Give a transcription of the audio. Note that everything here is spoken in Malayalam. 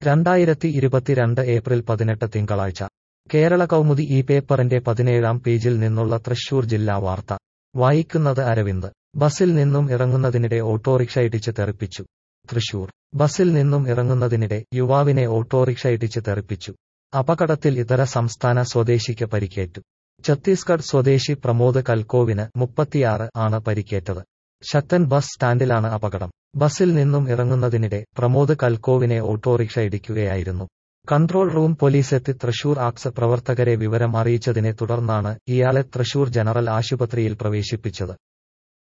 രണ്ടായിരത്തി ഇരുപത്തിരണ്ട് ഏപ്രിൽ പതിനെട്ട് തിങ്കളാഴ്ച കേരള കൗമുദി ഈ പേപ്പറിന്റെ പതിനേഴാം പേജിൽ നിന്നുള്ള തൃശൂർ ജില്ലാ വാർത്ത വായിക്കുന്നത് അരവിന്ദ് ബസിൽ നിന്നും ഇറങ്ങുന്നതിനിടെ ഓട്ടോറിക്ഷ ഇടിച്ച് തെറിപ്പിച്ചു തൃശൂർ ബസിൽ നിന്നും ഇറങ്ങുന്നതിനിടെ യുവാവിനെ ഓട്ടോറിക്ഷ ഇടിച്ച് തെറിപ്പിച്ചു അപകടത്തിൽ ഇതര സംസ്ഥാന സ്വദേശിക്ക് പരിക്കേറ്റു ഛത്തീസ്ഗഡ് സ്വദേശി പ്രമോദ് കൽക്കോവിന് മുപ്പത്തിയാറ് ആണ് പരിക്കേറ്റത് ശക്തൻ ബസ് സ്റ്റാൻഡിലാണ് അപകടം ബസിൽ നിന്നും ഇറങ്ങുന്നതിനിടെ പ്രമോദ് കൽക്കോവിനെ ഓട്ടോറിക്ഷ ഇടിക്കുകയായിരുന്നു കൺട്രോൾ റൂം പോലീസെത്തി തൃശൂർ ആക്സ് പ്രവർത്തകരെ വിവരം അറിയിച്ചതിനെ തുടർന്നാണ് ഇയാളെ തൃശൂർ ജനറൽ ആശുപത്രിയിൽ പ്രവേശിപ്പിച്ചത്